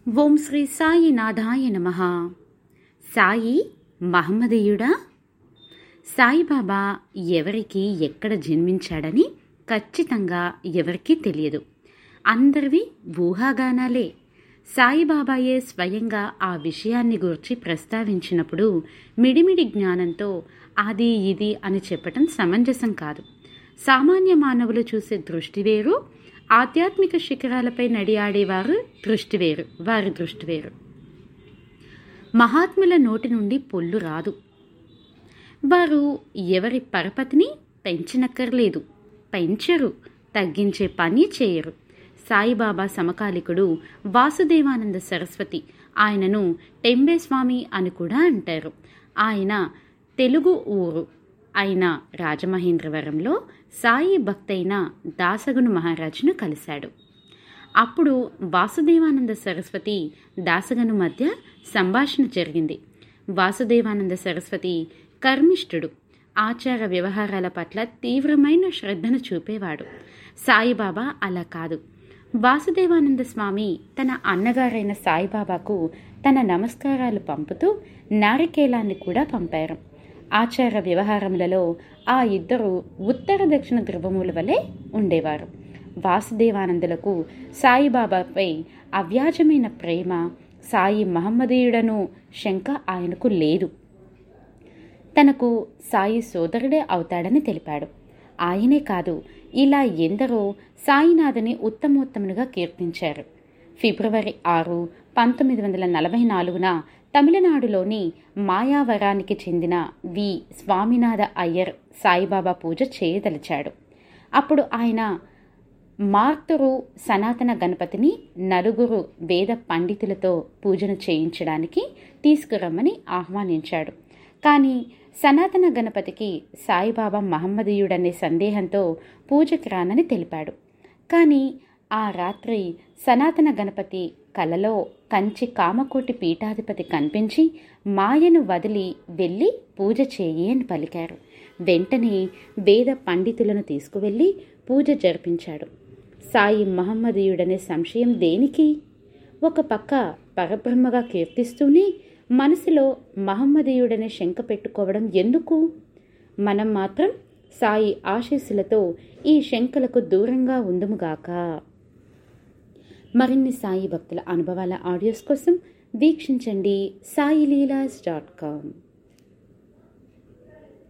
ఓం శ్రీ సాయి నాథాయ నమ సాయి మహమ్మదీయుడా సాయిబాబా ఎవరికి ఎక్కడ జన్మించాడని ఖచ్చితంగా ఎవరికీ తెలియదు అందరివి ఊహాగానాలే సాయిబాబాయే స్వయంగా ఆ విషయాన్ని గురించి ప్రస్తావించినప్పుడు మిడిమిడి జ్ఞానంతో అది ఇది అని చెప్పటం సమంజసం కాదు సామాన్య మానవులు చూసే దృష్టి వేరు ఆధ్యాత్మిక శిఖరాలపై నడియాడేవారు దృష్టి వేరు వారి దృష్టి వేరు మహాత్ముల నోటి నుండి పొల్లు రాదు వారు ఎవరి పరపతిని పెంచనక్కర్లేదు పెంచరు తగ్గించే పని చేయరు సాయిబాబా సమకాలికుడు వాసుదేవానంద సరస్వతి ఆయనను టెంబేస్వామి అని కూడా అంటారు ఆయన తెలుగు ఊరు అయిన రాజమహేంద్రవరంలో సాయి భక్తైన దాసగును మహారాజును కలిశాడు అప్పుడు వాసుదేవానంద సరస్వతి దాసగను మధ్య సంభాషణ జరిగింది వాసుదేవానంద సరస్వతి కర్మిష్ఠుడు ఆచార వ్యవహారాల పట్ల తీవ్రమైన శ్రద్ధను చూపేవాడు సాయిబాబా అలా కాదు వాసుదేవానంద స్వామి తన అన్నగారైన సాయిబాబాకు తన నమస్కారాలు పంపుతూ నారికేలాన్ని కూడా పంపారు ఆచార వ్యవహారములలో ఆ ఇద్దరు ఉత్తర దక్షిణ ధ్రువముల వలె ఉండేవారు వాసుదేవానందులకు సాయిబాబాపై అవ్యాజమైన ప్రేమ సాయి మహమ్మదీయుడను శంక ఆయనకు లేదు తనకు సాయి సోదరుడే అవుతాడని తెలిపాడు ఆయనే కాదు ఇలా ఎందరో సాయినాథని ఉత్తమోత్తమునిగా కీర్తించారు ఫిబ్రవరి ఆరు పంతొమ్మిది వందల నలభై నాలుగున తమిళనాడులోని మాయావరానికి చెందిన వి స్వామినాథ అయ్యర్ సాయిబాబా పూజ చేయదలిచాడు అప్పుడు ఆయన మార్తురు సనాతన గణపతిని నలుగురు వేద పండితులతో పూజను చేయించడానికి తీసుకురమ్మని ఆహ్వానించాడు కానీ సనాతన గణపతికి సాయిబాబా మహమ్మదీయుడనే సందేహంతో పూజకి రానని తెలిపాడు కానీ ఆ రాత్రి సనాతన గణపతి కలలో కంచి కామకోటి పీఠాధిపతి కనిపించి మాయను వదిలి వెళ్ళి పూజ చేయి అని పలికారు వెంటనే వేద పండితులను తీసుకువెళ్ళి పూజ జరిపించాడు సాయి మహమ్మదీయుడనే సంశయం దేనికి ఒక పక్క పరబ్రహ్మగా కీర్తిస్తూనే మనసులో మహమ్మదీయుడనే శంక పెట్టుకోవడం ఎందుకు మనం మాత్రం సాయి ఆశీస్సులతో ఈ శంకలకు దూరంగా ఉందుముగాక మరిన్ని సాయి భక్తుల అనుభవాల ఆడియోస్ కోసం వీక్షించండి సాయి లీలాస్ డాట్ కామ్